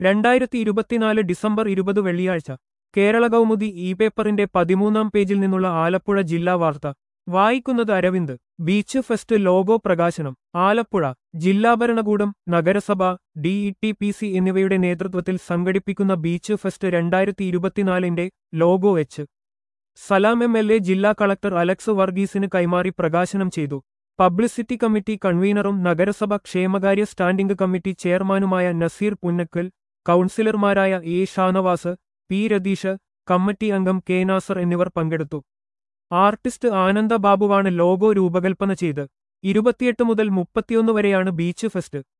രണ്ടായിരത്തി ഇരുപത്തിനാല് ഡിസംബർ ഇരുപത് വെള്ളിയാഴ്ച കേരള കൗമുദി ഇ പേപ്പറിന്റെ പതിമൂന്നാം പേജിൽ നിന്നുള്ള ആലപ്പുഴ ജില്ലാ വാർത്ത വായിക്കുന്നത് അരവിന്ദ് ബീച്ച് ഫെസ്റ്റ് ലോഗോ പ്രകാശനം ആലപ്പുഴ ജില്ലാ ഭരണകൂടം നഗരസഭ ഡിഇടി പി സി എന്നിവയുടെ നേതൃത്വത്തിൽ സംഘടിപ്പിക്കുന്ന ബീച്ച് ഫെസ്റ്റ് രണ്ടായിരത്തി ഇരുപത്തിനാലിന്റെ logo H Salam M L A ജില്ലാ കളക്ടർ അലക്സ് വർഗീസിന് കൈമാറി പ്രകാശനം ചെയ്തു പബ്ലിസിറ്റി കമ്മിറ്റി കൺവീനറും നഗരസഭ ക്ഷേമകാര്യ സ്റ്റാൻഡിംഗ് കമ്മിറ്റി ചെയർമാനുമായ നസീർ പുന്നക്കൽ കൗൺസിലർമാരായ A Shanavas P Ratheesh committee അംഗം കെ നാസർ എന്നിവർ പങ്കെടുത്തു ആർട്ടിസ്റ്റ് ആനന്ദ ബാബുവാണ് ലോഗോ രൂപകൽപ്പന ചെയ്ത് ഇരുപത്തിയെട്ട് മുതൽ മുപ്പത്തിയൊന്ന് വരെയാണ് ബീച്ച് ഫെസ്റ്റ്